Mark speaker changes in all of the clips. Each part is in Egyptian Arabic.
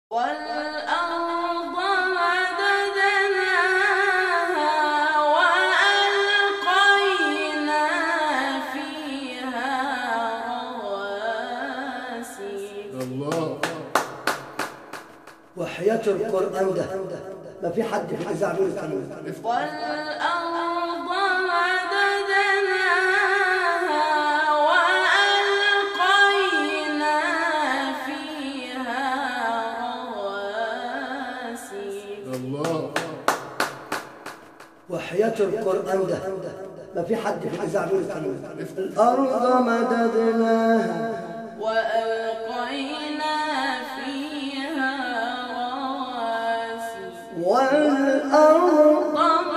Speaker 1: والأرض مددناها وألقينا فيها رواسي
Speaker 2: الله
Speaker 3: وحياة القرآن ده ما في حد في الإذاعة بيقول الكلام ده
Speaker 1: والأرض مددناها وألقينا فيها رواسي
Speaker 2: الله
Speaker 3: وحياة القرآن ده ما في حد في الإذاعة بيقول الكلام ده الأرض مددناها
Speaker 1: وألقينا فيها رواسي
Speaker 3: والأرض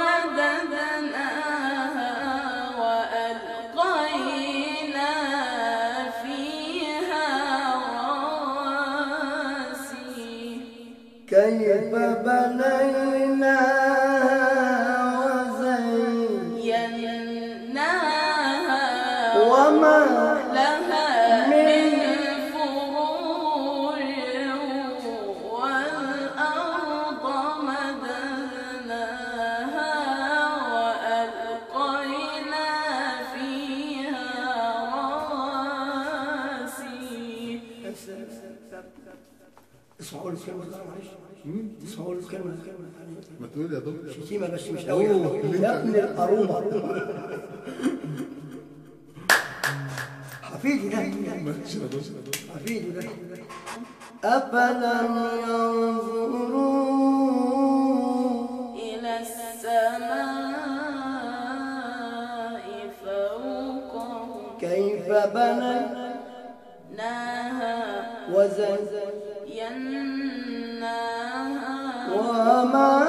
Speaker 1: مددناها وألقينا فيها رواسي
Speaker 3: كيف بنيناها
Speaker 1: زيناها
Speaker 3: وما
Speaker 1: لها من فروج والأرض مددناها وألقينا فيها رواسي
Speaker 3: اسمعوا لي الكلمة ده معلش اسمعوا لي الكلمة
Speaker 2: ما تقول يا دكتور
Speaker 3: شتيمة بس مش قوي يا ابن القرومة حفيدي ده
Speaker 2: ماشي يا دكتور
Speaker 3: حفيدي ده أفلم ينظروا
Speaker 1: إلى السماء فوقهم
Speaker 3: كيف بنيناها
Speaker 1: ناها
Speaker 3: وزيناها
Speaker 1: يناها
Speaker 3: وما